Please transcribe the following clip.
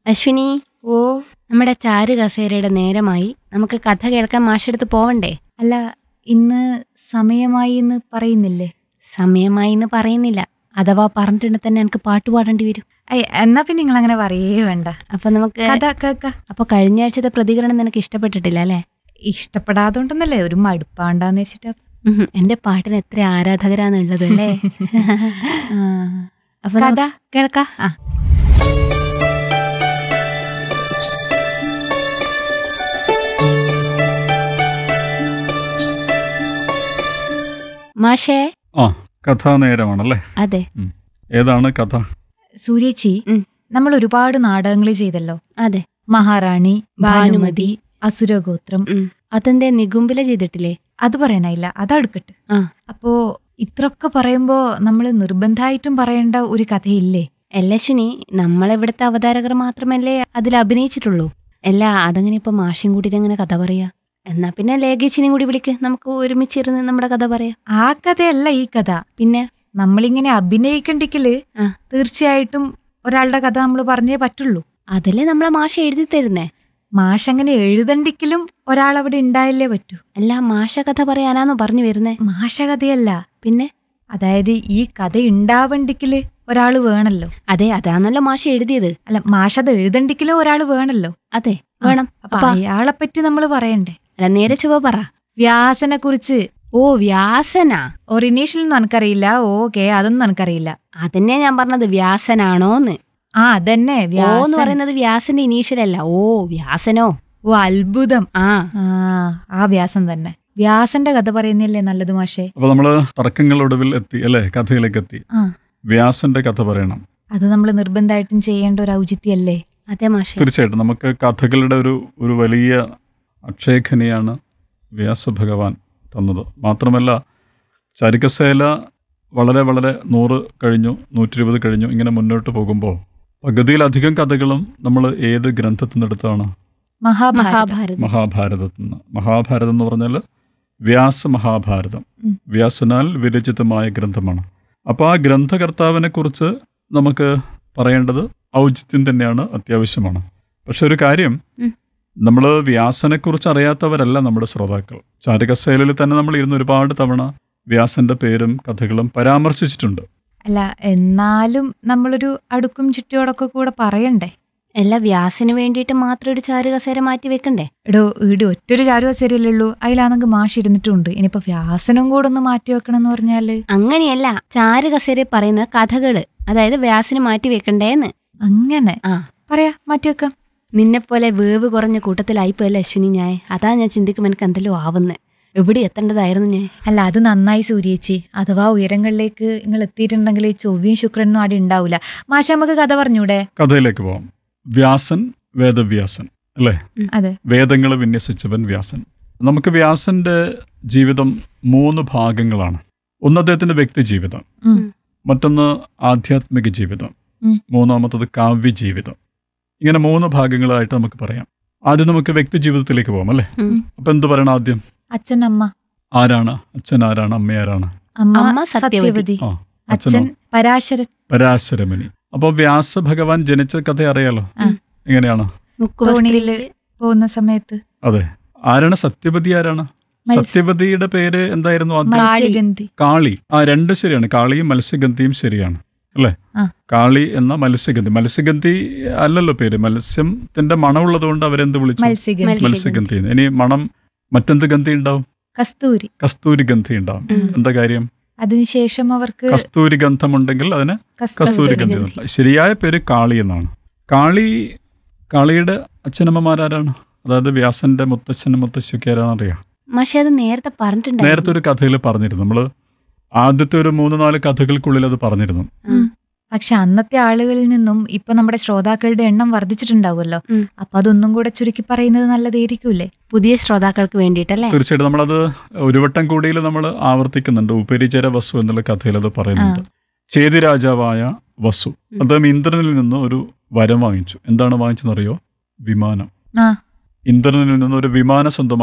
അശ്വിനി ഓ നമ്മുടെ ചാരു കസേരയുടെ നേരമായി നമുക്ക് കഥ കേൾക്കാൻ മാഷെടുത്ത് പോവണ്ടേ അല്ല ഇന്ന് സമയമായി എന്ന് പറയുന്നില്ലേ സമയമായി എന്ന് പറയുന്നില്ല അഥവാ പറഞ്ഞിട്ടുണ്ടെങ്കിൽ തന്നെ എനിക്ക് പാട്ട് പാടേണ്ടി വരും അയ്യ എന്നാ പിന്നെ നിങ്ങൾ അങ്ങനെ പറയേ വേണ്ട അപ്പൊ നമുക്ക് കഥ കേക്ക അപ്പൊ കഴിഞ്ഞ ആഴ്ചത്തെ പ്രതികരണം നിനക്ക് ഇഷ്ടപ്പെട്ടിട്ടില്ല അല്ലേ ഇഷ്ടപ്പെടാത്തോണ്ടെന്നല്ലേ ഒരു മടുപ്പാണ്ടാന്ന് വെച്ചിട്ടാ ഉഹും, എന്റെ പാട്ടിന് എത്ര ആരാധകരാന്നുള്ളത് അല്ലേ ആ. അപ്പൊ കഥ നമുക്ക് കേൾക്കാം ആ. മാഷേ ആ കഥാനേരമാണല്ലേ അതെ ഏതാണ് കഥ സൂര്യേച്ചി ഉം. നമ്മൾ ഒരുപാട് നാടകങ്ങൾ ചെയ്തല്ലോ അതെ മഹാറാണി ഭാനുമതി ഭാനുമതി. അസുരഗോത്രം ഉം. അതെന്തേ നികുംബില ചെയ്തിട്ടില്ലേ അത് പറയാനായില്ല അതെടുക്കട്ടെ ആ. അപ്പോ ഇത്രയൊക്കെ പറയുമ്പോ നമ്മൾ നിർബന്ധമായിട്ടും പറയേണ്ട ഒരു കഥയില്ലേ അല്ല അശ്വിനി നമ്മളിവിടുത്തെ അവതാരകർ മാത്രമല്ലേ അതിൽ അഭിനയിച്ചിട്ടുള്ളൂ അല്ല അതങ്ങനെ ഇപ്പൊ മാഷും കൂട്ടിട്ട് എങ്ങനെ കഥ പറയാ എന്നാ പിന്നെ ലേഖേച്ചിനെയും കൂടി വിളിക്ക് നമുക്ക് ഒരുമിച്ചിരുന്ന് നമ്മുടെ കഥ പറയാം ആ കഥയല്ല ഈ കഥ പിന്നെ നമ്മളിങ്ങനെ അഭിനയിക്കണ്ടെങ്കില് ആ. തീർച്ചയായിട്ടും ഒരാളുടെ കഥ നമ്മൾ പറഞ്ഞേ പറ്റുള്ളൂ അതല്ലേ നമ്മളെ മാഷ എഴുതി തരുന്നേ മാഷ് അങ്ങനെ എഴുതണ്ടെങ്കിലും ഒരാളവിടെ ഉണ്ടായല്ലേ പറ്റൂ അല്ല മാഷ കഥ പറയാനാണോ പറഞ്ഞു വരുന്നേ മാഷ കഥയല്ല പിന്നെ അതായത് ഈ കഥ ഉണ്ടാവണ്ടെങ്കില് ഒരാള് വേണല്ലോ അതെ അതാണല്ലോ മാഷ എഴുതിയത് അല്ല മാഷ് അത് എഴുതണ്ടെങ്കിലും ഒരാള് വേണല്ലോ അതെ വേണം അപ്പൊ അപ്പൊ അയാളെ പറ്റി നമ്മൾ പറയണ്ടേ അല്ല നേരെ ചുവ പറ വ്യാസനെ കുറിച്ച് ഓ വ്യാസനാ ഒറിനീഷ്യലൊന്നും എനിക്കറിയില്ല ഓക്കെ അതൊന്നും എനിക്കറിയില്ല അതന്നെ ഞാൻ പറഞ്ഞത് വ്യാസനാണോന്ന് ആ അതന്നെ ഓ എന്ന് വ്യാസൻ പറയുന്നത് വ്യാസന്റെ ഇനീഷ്യൽ അല്ല ഓ വ്യാസനോ ഓ അത്ഭുതം ആ ആ ആ വ്യാസൻ തന്നെ വ്യാസന്റെ കഥ പറയുന്നില്ലേ നല്ലത് മാഷേ അപ്പൊ നമ്മള് തർക്കങ്ങളൊടുവിൽ എത്തി അല്ലേ കഥയിലേക്ക് എത്തി ആ വ്യാസന്റെ കഥ പറയണം അത് നമ്മൾ നിർബന്ധമായിട്ടും ചെയ്യേണ്ട ഒരു ഔചിത്യല്ലേ അതെ മാഷെ തീർച്ചയായിട്ടും നമുക്ക് കഥകളുടെ ഒരു ഒരു വലിയ അക്ഷയഖനിയാണ് വ്യാസഭഗവാൻ തന്നത് മാത്രമല്ല ചരികസേല വളരെ വളരെ നൂറ് കഴിഞ്ഞു നൂറ്റി ഇരുപത് കഴിഞ്ഞു ഇങ്ങനെ മുന്നോട്ട് പോകുമ്പോൾ പകുതിയിലധികം കഥകളും നമ്മൾ ഏത് ഗ്രന്ഥത്തിൽ നിന്നെടുത്താണ് മഹാഭാരതം മഹാഭാരതം മഹാഭാരതത്തിൽ നിന്ന് മഹാഭാരതം എന്ന് പറഞ്ഞാൽ വ്യാസ മഹാഭാരതം ഉം. വ്യാസനാൽ വിരചിതമായ ഗ്രന്ഥമാണ് അപ്പോൾ ആ ഗ്രന്ഥകർത്താവിനെ കുറിച്ച് നമുക്ക് പറയേണ്ടത് ഔചിത്യം തന്നെയാണ് അത്യാവശ്യമാണ് പക്ഷെ ഒരു കാര്യം ഉം. നമ്മൾ വ്യാസനെക്കുറിച്ച് അറിയാത്തവരല്ല നമ്മുടെ ശ്രോതാക്കൾ ചാരകസേലയിൽ തന്നെ നമ്മൾ ഇരുന്ന് ഒരുപാട് തവണ വ്യാസന്റെ പേരും കഥകളും പരാമർശിച്ചിട്ടുണ്ട് അല്ല എന്നാലും നമ്മളൊരു അടുക്കും ചുറ്റിയോടൊക്കെ കൂടെ പറയണ്ടേ എല്ലാ വ്യാസിന് വേണ്ടിയിട്ട് മാത്രം ഒരു ചാരു കസേര മാറ്റി വെക്കണ്ടേ എടോ ഈട് ഒറ്റൊരു ചാരുവ ശരിയല്ലുള്ളൂ അതിലാണെങ്കിൽ മാഷ് ഇരുന്നിട്ടുണ്ട് ഇനിയിപ്പോ വ്യാസനും കൂടെ ഒന്ന് മാറ്റി വെക്കണം എന്ന് പറഞ്ഞാല് അങ്ങനെയല്ല ചാരു കസേര പറയുന്ന കഥകള് അതായത് വ്യാസിന് മാറ്റി വെക്കണ്ടേന്ന് അങ്ങനെ ആ പറയാ മാറ്റി വെക്കാം നിന്നെപ്പോലെ വേവ് കുറഞ്ഞ കൂട്ടത്തിലായിപ്പോയല്ലേ അശ്വിനി ഞാൻ അതാ ഞാൻ ചിന്തിക്കുമ്പോൾ എനിക്ക് എന്തെല്ലോ ആവുന്നേ എവിടെ എത്തേണ്ടതായിരുന്നു ഞാൻ അല്ല അത് നന്നായി സൂര്യേച്ചി അഥവാ ഉയരങ്ങളിലേക്ക് നിങ്ങൾ എത്തിയിട്ടുണ്ടെങ്കിൽ ചൊവ്വയും ശുക്രനും അവിടെ ഉണ്ടാവില്ല മാഷ നമുക്ക് കഥ പറഞ്ഞൂടെ കഥയിലേക്ക് പോവാം വ്യാസൻ വേദവ്യാസൻ അല്ലേ അതെ വേദങ്ങൾ വിന്യസിച്ചവൻ വ്യാസൻ നമുക്ക് വ്യാസന്റെ ജീവിതം മൂന്ന് ഭാഗങ്ങളാണ് ഒന്ന് അദ്ദേഹത്തിന്റെ വ്യക്തി ജീവിതം ഉം. മറ്റൊന്ന് ആധ്യാത്മിക ജീവിതം ഉം. മൂന്നാമത്തത് കാവ്യ ജീവിതം ഇങ്ങനെ മൂന്ന് ഭാഗങ്ങളായിട്ട് നമുക്ക് പറയാം ആദ്യം നമുക്ക് വ്യക്തി ജീവിതത്തിലേക്ക് പോകാം അല്ലേ ഉം. അപ്പൊ എന്ത് പറയണം ആദ്യം അച്ഛൻ അമ്മ ആരാണ് അച്ഛൻ ആരാണ് അമ്മ ആരാണ് അമ്മ അമ്മ സത്യവതി. സത്യവതി ആ അച്ഛൻ അച്ഛനോ പരാശരൻ പരാശരമണി അപ്പൊ വ്യാസ ഭഗവാൻ ജനിച്ച കഥ അറിയാലോ ആ. എങ്ങനെയാണ് തോണിയില് പോകുന്ന സമയത്ത് അതെ ആരാണ് സത്യവതി ആരാണ് മത്സ്യ- സത്യവതിയുടെ പേര് എന്തായിരുന്നു ആദ്യം മത്സ്യഗന്ധി കാളി ആ രണ്ട് ശരിയാണ് കാളിയും മത്സ്യഗന്ധിയും ശരിയാണ് അല്ലേ ആ. കാളി എന്ന മത്സ്യഗന്ധി മത്സ്യഗന്ധി അല്ലല്ലോ പേര് മത്സ്യത്തിന്റെ മണമുള്ളത് കൊണ്ട് അവരെന്ത് വിളിച്ചു മത്സ്യഗന്ധി മത്സ്യ- മത്സ്യഗന്ധി എന്ന്. ഇനി മണം മറ്റെന്ത് ഗന്ധി ഉണ്ടാവും കസ്തൂരി കസ്തൂരി ഗന്ധി ഉണ്ടാവും ഉം. എന്താ കാര്യം അതിനുശേഷം അവർക്ക് കസ്തൂരി ഗന്ധമുണ്ടെങ്കിൽ അതിന് കസ്തൂരി കസ്തൂരി ഗന്ധി ഗന്ധി. എന്നല്ല. ശരിയായ പേര് കാളി എന്നാണ് കാളി കാളിയുടെ അച്ഛനമ്മമാരാരാണ് അതായത് വ്യാസന്റെ മുത്തച്ഛനും മുത്തശ്ശിയൊക്കെ ആരാണ് അറിയാം പക്ഷെ അത് നേരത്തെ പറഞ്ഞിട്ടുണ്ടായിരുന്നു നേരത്തെ ഒരു കഥയിൽ പറഞ്ഞിരുന്നു നമ്മള് ആദ്യത്തെ ഒരു മൂന്ന് നാല് കഥകൾക്കുള്ളിൽ അത് പറഞ്ഞിരുന്നു ഉം. പക്ഷെ അന്നത്തെ ആളുകളിൽ നിന്നും ഇപ്പൊ നമ്മുടെ ശ്രോതാക്കളുടെ എണ്ണം വർദ്ധിച്ചിട്ടുണ്ടാവുമല്ലോ ഉം. അപ്പൊ അതൊന്നും കൂടെ ചുരുക്കി പറയുന്നത് നല്ലതായിരിക്കൂലേ പുതിയ ശ്രോതാക്കൾക്ക് വേണ്ടിയിട്ടല്ലേ തീർച്ചയായിട്ടും നമ്മളത് ഒരു വട്ടം കൂടിയിൽ നമ്മൾ ആവർത്തിക്കുന്നുണ്ട് ഉപരിചര വസു എന്നുള്ള കഥയിൽ അത് പറയുന്നുണ്ട് ചേതി രാജാവായ വസു അദ്ദേഹം ഇന്ദ്രനിൽ നിന്ന് ഒരു വരം വാങ്ങിച്ചു എന്താണ് വാങ്ങിച്ചെന്നറിയോ വിമാനം ആ ഇന്ദ്രനിൽ നിന്ന് ഒരു വിമാനം സ്വന്തം